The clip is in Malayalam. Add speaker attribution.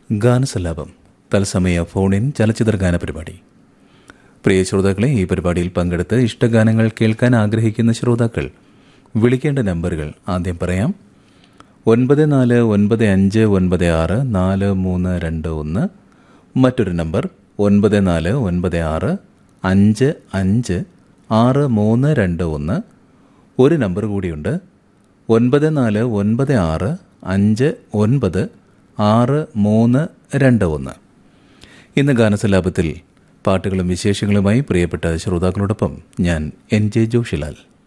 Speaker 1: ഗാനസല്ലാപം തത്സമയ ഫോണിൻ ചലച്ചിത്ര ഗാന പരിപാടി പ്രിയ ശ്രോതാക്കളെ ഈ പരിപാടിയിൽ പങ്കെടുത്ത് ഇഷ്ടഗാനങ്ങൾ കേൾക്കാൻ ആഗ്രഹിക്കുന്ന ശ്രോതാക്കൾ വിളിക്കേണ്ട നമ്പറുകൾ ആദ്യം പറയാം ഒൻപത് നാല് ഒൻപത് അഞ്ച് ഒൻപത് ആറ് നാല് മൂന്ന് രണ്ട് ഒന്ന് മറ്റൊരു നമ്പർ ഒൻപത് നാല് ഒൻപത് ആറ് അഞ്ച് അഞ്ച് ആറ് മൂന്ന് രണ്ട് ഒന്ന് ഒരു നമ്പർ കൂടിയുണ്ട് ഒൻപത് നാല് ഒൻപത് ആറ് അഞ്ച് ഒൻപത് ആറ് മൂന്ന് രണ്ട് ഒന്ന് ഇന്ന് ഗാനസലാപത്തിൽ പാട്ടുകളും വിശേഷങ്ങളുമായി പ്രിയപ്പെട്ട ശ്രോതാക്കളോടൊപ്പം ഞാൻ എൻ ജെ ജോഷിലാൽ